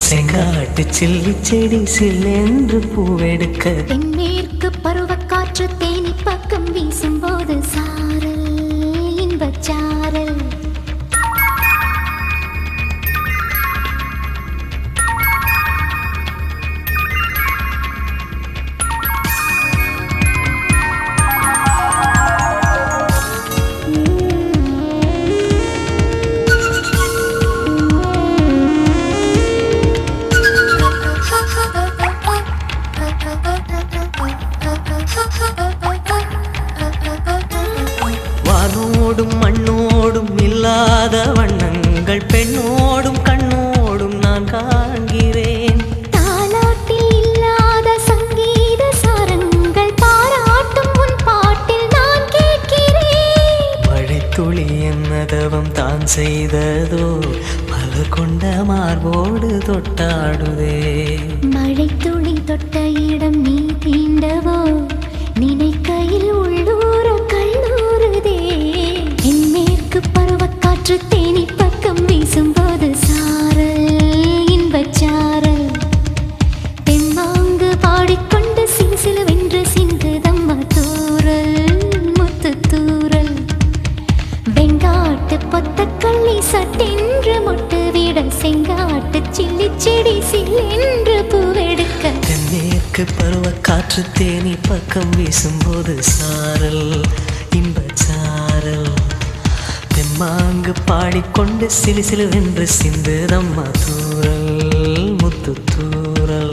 செங்காட்டு chilli செடி சில்லென்று பூவெடுக்க தென்மேற்கு பருவக்காற்று தேனி பக்கம் வீசும்போது சாரல் இன்பச்சாரல் வானோடும் மண்ணோடும் இல்லாத வண்ணங்கள் பெண்ணோடும் கண்ணோடும் நான் காண்கிறேன் தாலாட்டில் இல்லாத சங்கீத சாரங்கள் பாராட்டும் உன் பாட்டில் நான் கேட்கிறேன் மழைத்துளி என்ன தவம் தான் செய்ததோ மலர் கொண்ட மார்போடு தொட்டாடுதே மழை துளி தொட்ட இடம் நீ தீண்டவோ நினைக்கையில் உள்ளூர கல்லூருதே என் மேற்கு பருவக்காற்று தேனி பக்கம் வீசும்போது சாரல் இன்பச்சாரல் தெம்மாங்கு பாடிக்கொண்டு சிலுசிலுவென்று சிந்துதம்மா தூரல் முத்து தூரல் வெங்காட்டு பொத்தக்கள்ளி சட்டென்று முட்டு விட செங்காட்டு சில்லி செடி சில்லென்று பூவெடுக்க தென்மேற்கு பருவ காற்று தேனி பக்கம் வீசும்போது சாரல் இன்பச்சாரல் தெம்மாங்கு பாடிக்கொண்டு சிலு சிலுவென்று சிந்து நம்ம தூரல் முத்து தூரல்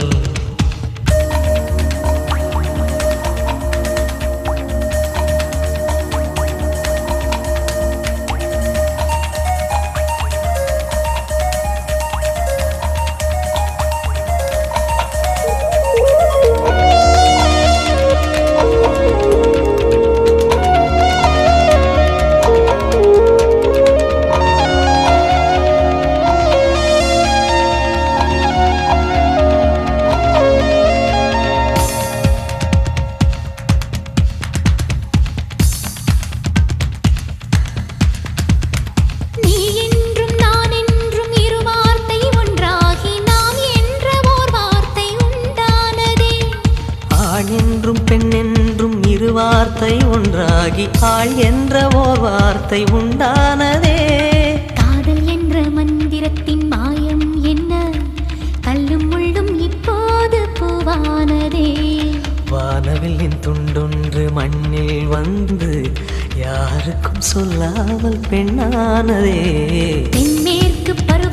நீ என்றும் நான் என்றும் இரு வார்த்தை ஒன்றாகி நாம் என்ற ஓர் வார்த்தை உண்டானதே ஆண் என்றும் பெண் என்றும் இரு வார்த்தை ஒன்றாகி ஆள் என்ற ஓர் வார்த்தை உண்டானதே காதல் என்ற மந்திரத்தின் மாயம் என்ன கல்லும் முள்ளும் இப்போது பூவானதே வானவில்லின் துண்டொன்று மண்ணில் வந்து யாருக்கும் சொல்லாமல் பெண்ணானதே தென்மேற்கு பருவ